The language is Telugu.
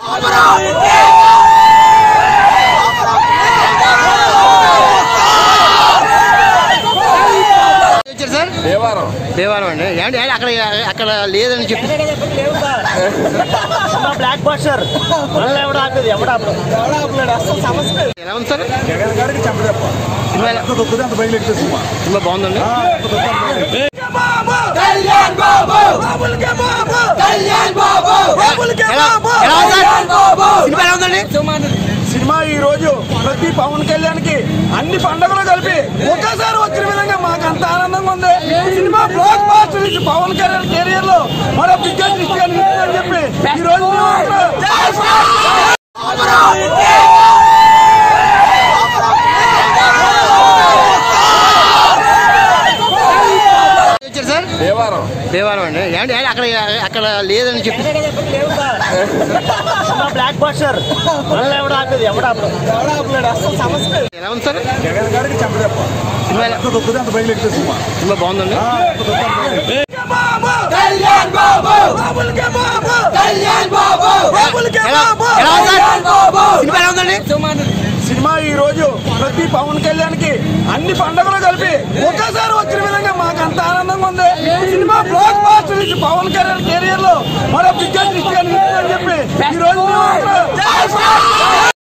వచ్చారు సార్ దేవారం దేవాలయం అండి ఏంటి ఏంటి అక్కడ అక్కడ లేదని చెప్పి బ్లాక్ బస్టర్ మళ్ళీ ఎవడ ఆపేది ఎవడ సమస్య ఎలా ఉంది సార్ జగన్ గారికి చెప్పదప్ప సినిమా ఎలా- ఎంత దొక్కుతే అంత బయలు ఎక్కువ సినిమా సినిమా బాగుందండి ఎలా ఎలా ఉంది సార్ సినిమా ఎలా ఉందండి సినిమా ఈ రోజు ప్రతి పవన్ కళ్యాణ్ కి అన్ని పండుగలు కలిపి ఒకేసారి వచ్చిన విధంగా మాకు అంత ఆనందంగా ఉంది సినిమా బ్లాక్ బాస్టర్ ఇచ్చి పవన్ కళ్యాణ్ కెరియర్ లో మరో బిగ్గెస్ట్ హిట్ అని చెప్పి ఈ రోజు మేము వచ్చారు సార్ దేవారం దేవాలయం అండి ఏంటి ఏంటి అక్కడ అక్కడ లేదని చెప్పి బ్లాక్ బస్టర్ మళ్ళీ ఎవడ ఆపేది ఎవడ సమస్య ఎలా ఉంది సార్ జగన్ గారికి చెప్పదప్ప సినిమా ఎలా- ఎంత దొక్కుతే అంత బయలు ఎక్కువ సినిమా సినిమా బాగుందండి ఎలా ఎలా ఉంది సార్ సినిమా ఎలా ఉందండి సినిమా ఈ రోజు ప్రతి పవన్ కళ్యాణ్ కి అన్ని పండుగలు కలిపి ఒకేసారి వచ్చిన విధంగా మాకు అంత ఆనందంగా ఉంది సినిమా బ్లాక్ బాస్టర్ ఇచ్చి పవన్ కళ్యాణ్ కెరియర్ లో మరో బిగ్గెస్ట్ హిట్ అని చెప్పి ఈ రోజు మేము